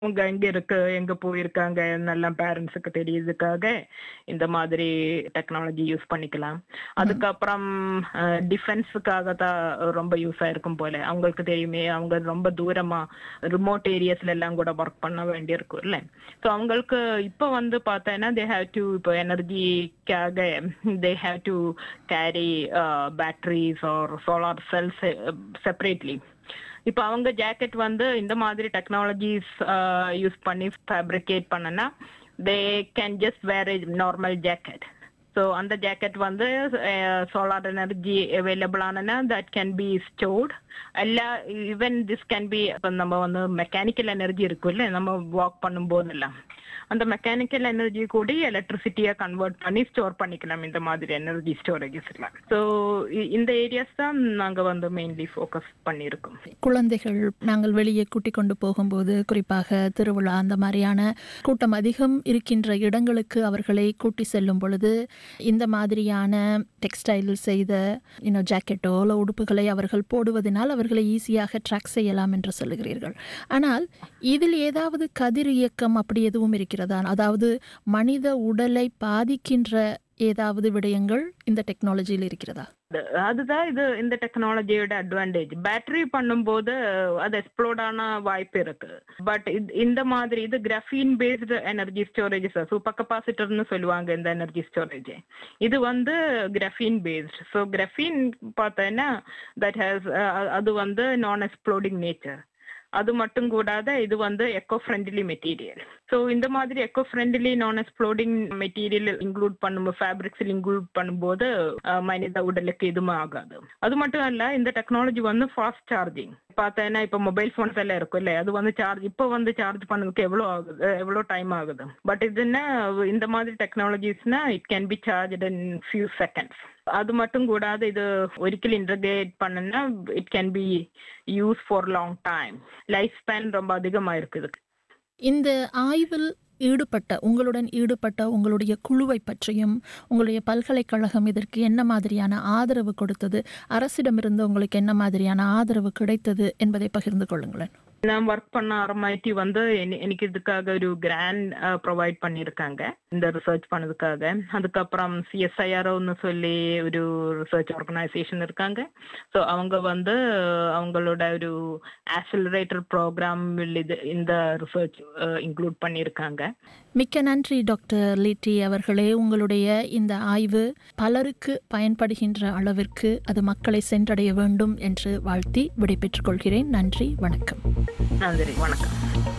அவங்க எங்க இருக்கு எங்க போயிருக்காங்க என்னெல்லாம் பேரண்ட்ஸுக்கு தெரியுதுக்காக இந்த மாதிரி டெக்னாலஜி யூஸ் பண்ணிக்கலாம் அதுக்கப்புறம் டிஃபென்ஸுக்காக தான் ரொம்ப யூஸ் ஆயிருக்கும் போல அவங்களுக்கு தெரியுமே அவங்க ரொம்ப தூரமா ரிமோட் ஏரியாஸ்ல எல்லாம் கூட ஒர்க் பண்ண வேண்டியிருக்கும் இல்ல ஸோ அவங்களுக்கு இப்போ வந்து பார்த்தேன்னா தே ஹேவ் டு இப்போ எனர்ஜிக்காக they have to carry batteries or solar cells separately இப்போ அவங்க ஜாக்கெட் வந்து இந்த மாதிரி டெக்னாலஜிஸ் யூஸ் பண்ணி ஃபேப்ரிகேட் பண்ணனா they can just wear normal jacket so அந்த ஜாக்கெட் வந்து சோலார் எனர்ஜி அவைலபிள் ஆனனா தட் கேன் பி ஸ்டோர்ட் எல்லா ஈவன் திஸ் கேன் பி இப்போ நம்ம வந்து மெக்கானிக்கல் எனர்ஜி இருக்குல்ல நம்ம வாக் பண்ணும்போதெல்லாம் அந்த மெக்கானிக்கல் எனர்ஜி கூட எலக்ட்ரிசிட்டியா கன்வெர்ட் பண்ணி ஸ்டோர் பண்ணிக்கலாம் இந்த மாதிரி எனர்ஜி ஸ்டோரேஜஸ்ல ஸோ இந்த ஏரியாஸ் தான் நாங்க வந்து மெயின்லி ஃபோக்கஸ் பண்ணியிருக்கோம் குழந்தைகள் நாங்கள் வெளியே கூட்டிக் கொண்டு போகும்போது குறிப்பாக திருவிழா அந்த மாதிரியான கூட்டம் அதிகம் இருக்கின்ற இடங்களுக்கு அவர்களை கூட்டி செல்லும் பொழுது இந்த மாதிரியான டெக்ஸ்டைல் செய்த இன்னும் ஜாக்கெட்டோ இல்லை உடுப்புகளை அவர்கள் போடுவதனால் அவர்களை ஈஸியாக ட்ராக் செய்யலாம் என்று சொல்லுகிறீர்கள் ஆனால் இதில் ஏதாவது கதிர் இயக்கம் அப்படி எதுவும் இருக்கிறதா அதாவது மனித உடலை பாதிக்கின்ற ஏதாவது விடயங்கள் இந்த டெக்னாலஜியில் இருக்கிறதா அதுதான் இது இந்த டெக்னாலஜியோட அட்வான்டேஜ் பேட்டரி பண்ணும்போது அது எக்ஸ்ப்ளோர்ட் ஆன வாய்ப்பு இருக்கு பட் இந்த மாதிரி இது graphene based energy storage super கெப்பாசிட்டர்னு சொல்லுவாங்க இந்த எனர்ஜி ஸ்டோரேஜ் இது வந்து கிராஃபீன் பேஸ்ட் ஸோ கிராஃபீன் பார்த்தேன்னா தட் ஹேஸ் அது வந்து நான் எக்ஸ்ப்ளோடிங் நேச்சர் அது மட்டும் கூடாத இது வந்து எக்கோ ஃப்ரெண்ட்லி மெட்டீரியல் ஸோ இந்த மாதிரி eco friendly non exploding material include பண்ணும்போது ஃபேப்ரிக்ஸில் இன்க்ளூட் பண்ணும்போது மனித உடலுக்கு எதுவும் ஆகாது அது மட்டும் இல்ல இந்த டெக்னாலஜி வந்து ஃபாஸ்ட் சார்ஜிங் பார்த்தேன்னா இப்போ மொபைல் ஃபோன்ஸ் எல்லாம் இருக்கும் இல்ல அது வந்து சார்ஜ் இப்போ வந்து சார்ஜ் பண்ணதுக்கு எவ்வளோ ஆகுது எவ்வளோ டைம் ஆகுது பட் இதுன்னா இந்த மாதிரி டெக்னாலஜிஸ்னா it can be charge in few seconds அது மட்டும் கூடாது இது ஒரிக்கல் இன்டர்கிரேட் பண்ணுனா it can be use for long time life span ரொம்ப அதிகமாக இருக்குது இந்த ஆய்வில் ஈடுபட்ட உங்களுடன் ஈடுபட்ட உங்களுடைய குழுவை பற்றியும் உங்களுடைய பல்கலைக்கழகம் இதற்கு என்ன மாதிரியான ஆதரவு கொடுத்தது அரசிடமிருந்து உங்களுக்கு என்ன மாதிரியான ஆதரவு கிடைத்தது என்பதை பகிர்ந்து கொள்ளுங்களேன் நான் ஒர்க் பண்ண ஆரம்பிச்சு வந்து எனக்கு இதுக்காக ஒரு கிராண்ட் ப்ரொவைட் பண்ணியிருக்காங்க இந்த ரிசர்ச் பண்ணதுக்காக அதுக்கப்புறம் சிஎஸ்ஐஆர்ஓன்னு சொல்லி ஒரு ரிசர்ச் ஆர்கனைசேஷன் இருக்காங்க ஸோ அவங்க வந்து அவங்களோட ஒரு ஆக்சிலரேட்டர் ப்ரோக்ராம் இது இந்த ரிசர்ச் இன்க்ளூட் பண்ணியிருக்காங்க மிக்க நன்றி டாக்டர் லிட்டி அவர்களே உங்களுடைய இந்த ஆய்வு பலருக்கு பயன்படுகின்ற அளவிற்கு அது மக்களை சென்றடைய வேண்டும் என்று வாழ்த்தி விடைபெற்றுக் கொள்கிறேன் நன்றி வணக்கம் நன்றி வணக்கம்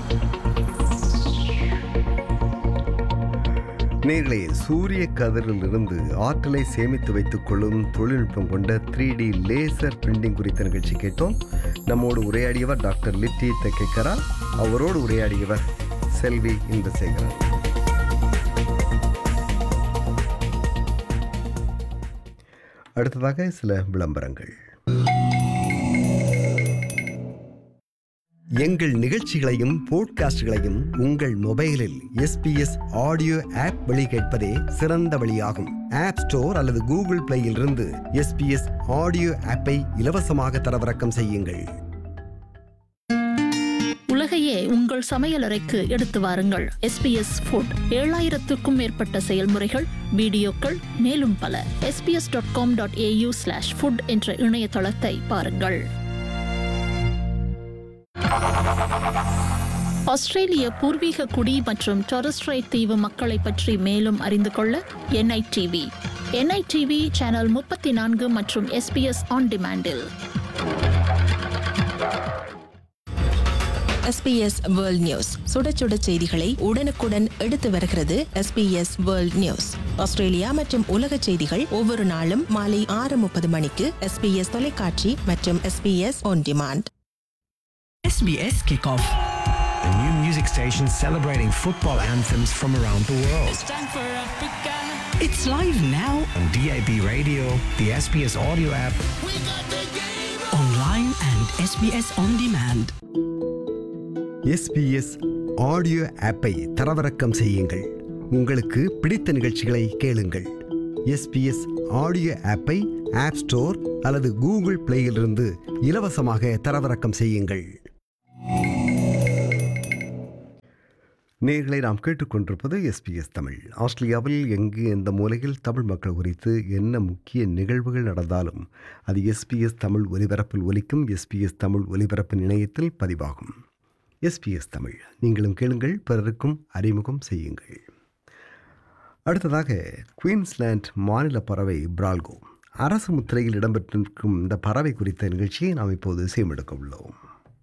நேர்களே சூரிய கதிரிலிருந்து ஆற்றலை சேமித்து வைத்துக் கொள்ளும் தொழில்நுட்பம் கொண்ட த்ரீ டி லேசர் பிரிண்டிங் குறித்த நிகழ்ச்சி கேட்டோம் நம்மோடு உரையாடியவர் டாக்டர் லிட்டி தெக்கேக்கரா அவரோடு உரையாடியவர் செல்வி இன்பசேகரன் அடுத்ததாக சில விளம்பரங்கள் எங்கள் நிகழ்ச்சிகளையும் போட்காஸ்டுகளையும் உங்கள் மொபைலில் எஸ்பிஎஸ் ஆடியோ ஆப் வழி கேட்பதே சிறந்த வழியாகும் ஆப் ஸ்டோர் அல்லது கூகுள் பிளேயில் இருந்து எஸ்பிஎஸ் ஆடியோ ஆப்பை இலவசமாக தரவிறக்கம் செய்யுங்கள் உலகையே உங்கள் சமையலறைக்கு எடுத்து வாருங்கள் எஸ்பிஎஸ் ஃபுட் ஏழாயிரத்துக்கும் மேற்பட்ட செயல்முறைகள் வீடியோக்கள் மேலும் பல SBS dot com dot AU slash food என்ற இணையதளத்தை பாருங்கள் ஆஸ்திரேலிய பூர்வீக குடி மற்றும் டொரஸ்ட்ரைட் தீவு மக்களை பற்றி மேலும் அறிந்து கொள்ள என்ஐடிவி என்ஐடிவி சேனல் முப்பத்தி நான்கு மற்றும் எஸ்பிஎஸ் ஆன் டிமாண்டில் எஸ்பிஎஸ் வேர்ல்ட் நியூஸ் சுட சுட செய்திகளை உடனுக்குடன் எடுத்து வருகிறது எஸ்பிஎஸ் வேர்ல்ட் நியூஸ் ஆஸ்திரேலியா மற்றும் உலக செய்திகள் ஒவ்வொரு நாளும் மாலை ஆறு முப்பது மணிக்கு எஸ்பிஎஸ் தொலைக்காட்சி மற்றும் SBS on demand SBS Kickoff. A new music station celebrating football anthems from around the world. It's live now on DAB radio, the SBS audio app, online and SBS on demand. SBS audio ஆப்பை தரவிறக்கம் செய்யுங்கள் உங்களுக்கு பிடித்த நிகழ்ச்சிகளை கேளுங்கள் SBS audio ஆப்பை app store அல்லது Google பிளேயிலிருந்து இலவசமாக தரவிறக்கம் செய்யுங்கள் நேர்களை நாம் கேட்டுக்கொண்டிருப்பது எஸ்பிஎஸ் தமிழ் ஆஸ்திரேலியாவில் எங்கு எந்த மூலையில் தமிழ் மக்கள் குறித்து என்ன முக்கிய நிகழ்வுகள் நடந்தாலும் அது எஸ்பிஎஸ் தமிழ் ஒலிபரப்பில் ஒலிக்கும் எஸ்பிஎஸ் தமிழ் ஒலிபரப்பின் இணையத்தில் பதிவாகும் எஸ்பிஎஸ் தமிழ் நீங்களும் கேளுங்கள் பிறருக்கும் அறிமுகம் செய்யுங்கள் அடுத்ததாக குயின்ஸ்லாண்ட் மாநில பறவை பிரால்கோ அரசு முத்திரையில் இடம்பெற்றிருக்கும் இந்த பறவை குறித்த நிகழ்ச்சியை நாம் இப்போது செய்மெடுக்க உள்ளோம்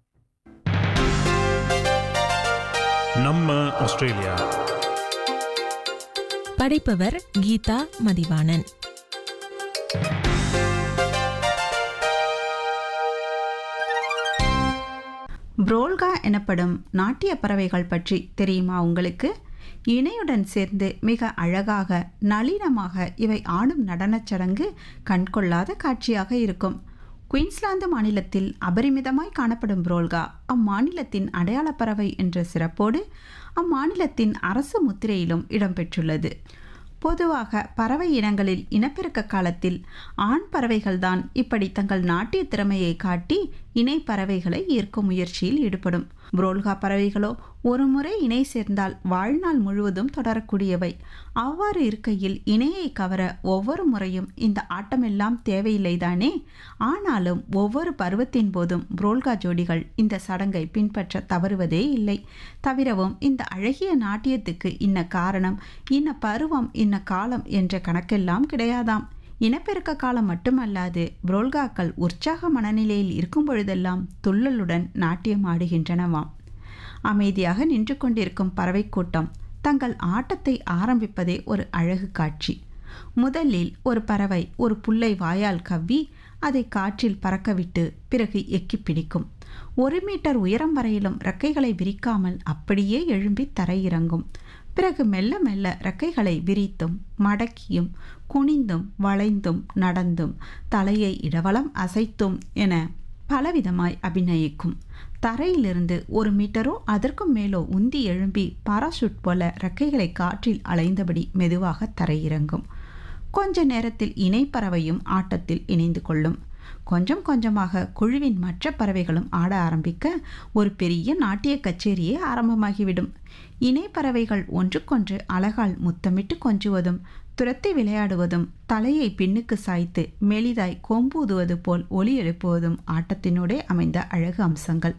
நம்ம ஆஸ்திரேலியா படைப்பவர் கீதா மதிவாணன் புரோல்கா எனப்படும் நாட்டிய பறவைகள் பற்றி தெரியுமா உங்களுக்கு இணையுடன் சேர்ந்து மிக அழகாக நளினமாக இவை ஆடும் நடனச் சடங்கு கண்கொள்ளாத காட்சியாக இருக்கும் குயின்ஸ்லாந்து மாநிலத்தில் அபரிமிதமாய் காணப்படும் புரோல்கா அம்மாநிலத்தின் அடையாளப் பறவை என்ற சிறப்போடு அம்மாநிலத்தின் அரசு முத்திரையிலும் இடம்பெற்றுள்ளது பொதுவாக பறவை இனங்களில் இனப்பெருக்க காலத்தில் ஆண் பறவைகள்தான் இப்படி தங்கள் நாட்டிய திறமையை காட்டி இணை பறவைகளை ஈர்க்கும் முயற்சியில் ஈடுபடும் புரோல்கா பறவைகளோ ஒரு முறை இணை சேர்ந்தால் வாழ்நாள் முழுவதும் தொடரக்கூடியவை அவ்வாறு இருக்கையில் இணையை கவர ஒவ்வொரு முறையும் இந்த ஆட்டமெல்லாம் தேவையில்லைதானே ஆனாலும் ஒவ்வொரு பருவத்தின் போதும் புரோல்கா ஜோடிகள் இந்த சடங்கை பின்பற்ற தவறுவதே இல்லை தவிரவும் இந்த அழகிய நாட்டியத்துக்கு இன்ன காரணம் இன்ன பருவம் இன்ன காலம் என்ற கணக்கெல்லாம் கிடையாதாம் இனப்பெருக்க காலம் மட்டுமல்லாது புரோல்காக்கள் உற்சாக மனநிலையில் இருக்கும் பொழுதெல்லாம் துள்ளலுடன் நாட்டியம் ஆடுகின்றனவாம் அமைதியாக நின்று கொண்டிருக்கும் பறவை கூட்டம் தங்கள் ஆட்டத்தை ஆரம்பிப்பதே ஒரு அழகு காட்சி முதலில் ஒரு பறவை ஒரு புல்லை வாயால் கவ்வி அதை காற்றில் பறக்கவிட்டு பிறகு எக்கி பிடிக்கும் ஒரு மீட்டர் உயரம் வரையிலும் ரெக்கைகளை விரிக்காமல் அப்படியே எழும்பி தரையிறங்கும் பிறகு மெல்ல மெல்ல ரெக்கைகளை விரித்தும் மடக்கியும் குனிந்தும் வளைந்தும் நடந்தும் தலையை இடவலம் அசைத்தும் என பலவிதமாய் அபிநயிக்கும் தரையிலிருந்து ஒரு மீட்டரோ அதற்கும் மேலோ உந்தி எழும்பி பாராசூட் போல ரெக்கைகளை காற்றில் அலைந்தபடி மெதுவாக தரையிறங்கும் கொஞ்ச நேரத்தில் இணைப்பறவையும் ஆட்டத்தில் இணைந்து கொள்ளும் கொஞ்சம் கொஞ்சமாக குழுவின் மற்ற பறவைகளும் ஆட ஆரம்பிக்க ஒரு பெரிய நாட்டிய கச்சேரியே ஆரம்பமாகிவிடும் இணைப்பறவைகள் ஒன்றுக்கொன்று அழகால் முத்தமிட்டு கொஞ்சுவதும் துரத்தி விளையாடுவதும் தலையை பின்னுக்கு சாய்த்து மெலிதாய் கொம்பூதுவது போல் ஒலி எழுப்புவதும் ஆட்டத்தினூடே அமைந்த அழகு அம்சங்கள்